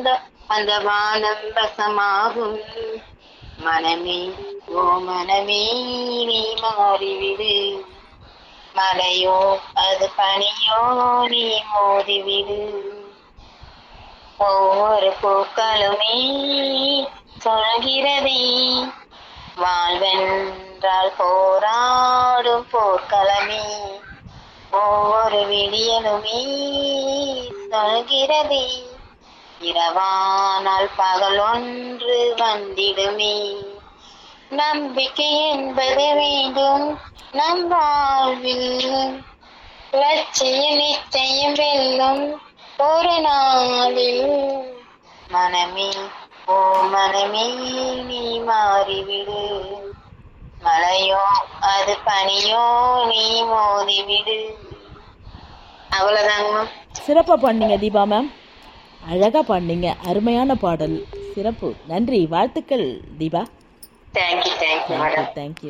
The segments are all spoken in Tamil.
அந்த அந்த வானம் வசமாகும் மனமே ஓ மனமே நீ மாறிவிடு மலையோ அது பனியோ நீ மோதிவிடு ஒவ்வொரு பூக்களுமே சொல்கிறதே வாழ்வென்றால் போராடும் போர்க்களமே ஒவ்வொரு விடியலுமே சொல்கிறதே இரவானால் பகல் ஒன்று வந்திடுமே நம்பிக்கை என்பது வேண்டும் நம் வாழ்வில் லட்சிய நிச்சயம் வெல்லும் ஒரு நாளில் மனமே ஓ மனமே நீ மாறிவிடு மழையோ அது பனியோ நீ மோதிவிடு அவ்வளவுதாங்க மேம் சிறப்பாக பாடினீங்க தீபா மேம் அழகாக பாடினீங்க அருமையான பாடல் சிறப்பு நன்றி வாழ்த்துக்கள் Deepa thank you thank you madam thank you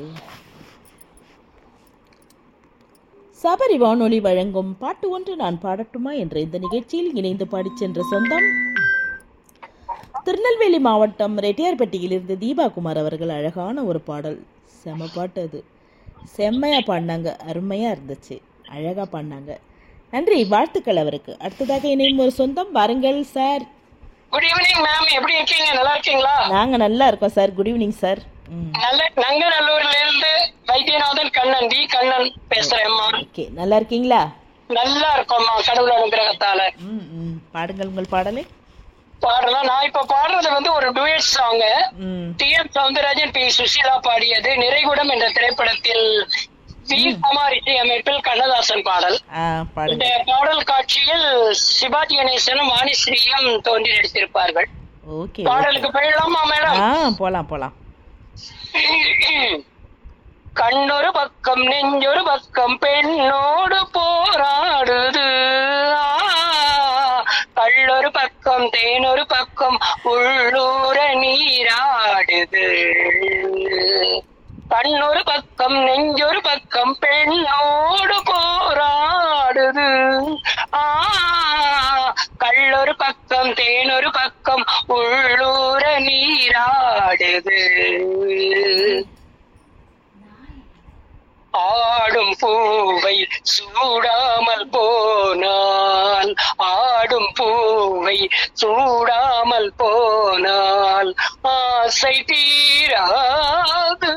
Sabari வானொலி வழங்கும் பாட்டு ஒன்று நான் பாடட்டுமா என்ற இந்த நிகழ்ச்சியில் இணைந்து பாடிச் சென்ற சொந்தம் திருநெல்வேலி மாவட்டம் ரெட்டியார்பட்டியிலிருந்து தீபா குமார் அவர்கள் அழகான ஒரு பாடல் செம பாட்டு அது செம்மையா பாடினாங்க அருமையா இருந்துச்சு அழகா பாடினாங்க நன்றி வாழ்த்துக்கள் அவருக்கு அடுத்ததாக இணையும் ஒரு சொந்தம் வாருங்கள் சார் குட் ஈவினிங் மேம் எப்படி இருக்கீங்க நல்லா இருக்கீங்களா நாங்க நல்லா இருக்கோம் சார் குட் ஈவினிங் சார் ம் நல்ல நங்கநல்லூர்ல இருந்து வைத்தியநாதன் கண்ணன் டி கண்ணன் பேசுறேன்மா ஓகே நல்லா இருக்கீங்களா நல்லா இருக்கோம்மா கடவுள் அனுகிரகத்தால ம் ம் பாடுங்கள் உங்கள் பாடலை பாடலாம் நான் இப்ப பாடுறது வந்து ஒரு டுயட் சாங் ம் T M Soundararajan P Susheela பாடியது நிறைகுடம் என்ற திரைப்படத்தில் வி குமார் இசையமைப்பில் கண்ணதாசன் பாடல் ஆ பாடுங்க இந்த பாடல் காட்சியில் சிவாஜி கணேசனும் வாணிஸ்ரீயும் தோன்றி நடித்திருப்பார்கள் ஓகே பாடலுக்கு போயிடலாமா மேடம் ஆ போலாம் போலாம் கண்ணொரு பக்கம் நெஞ்சொரு பக்கம் பெண்ணோடு போராடுது ஆ, கள்ளொரு பக்கம் தேனொரு பக்கம் உள்ளூர நீராடுது கண்ணொரு பக்கம் நெஞ்சொரு பக்கம் பெண்ணோடு போராடுது ஆ கள்ளொரு பக்கம் தேனொரு பக்கம் உள்ளூர நீராடுது ஆடும் பூவை சூடாமல் போனால் ஆடும் பூவை சூடாமல் போனால் ஆசை தீராது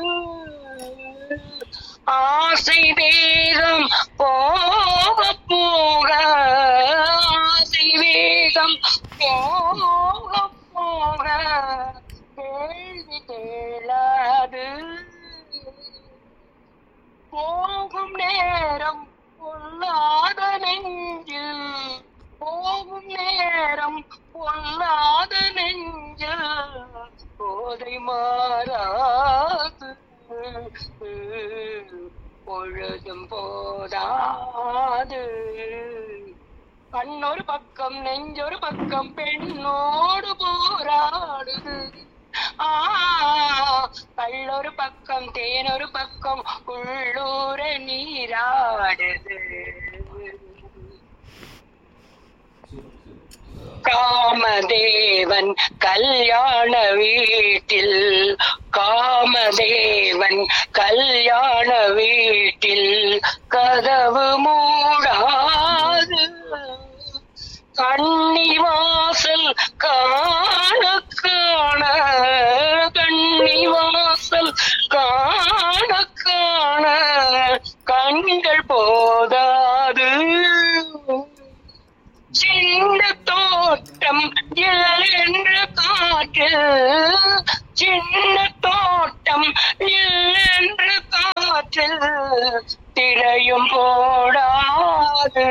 ஆசை வேகம் போக போக ஆசை வேகம் போக போக கேள்வி கேளாது போகும் நேரம் பொல்லாத நெஞ்சில் போகும் நேரம் பொல்லாத நெஞ்சில் போதை மாறாது பொழுதும் போதாது கண்ணொரு பக்கம் நெஞ்சொரு பக்கம் பெண்ணோடு போராடுது ஆ கள்ளொரு பக்கம் தேனொரு பக்கம் உள்ளூர நீராடுது காமதேவன் கல்யாண வீட்டில் காமதேவன் கல்யாண வீட்டில் கதவு மூடாது கண்ணி வாசல் காண காண கண்ணி வாசல் காண காண கண்கள் போதாது சின்ன தோட்டம் என்ற காற்று சின்ன தோட்டம் என்ற காற்று திரையும் போடாது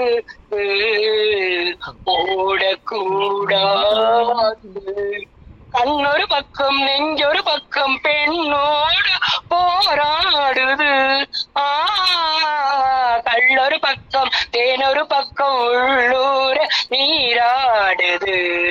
ஓடக்கூடாது கண்ணொரு பக்கம் நெஞ்சொரு பக்கம் பெண்ணோடு போராடுது ஆ கள்ளொரு பக்கம் தேனொரு பக்கம் உள்ளூர நீராடுது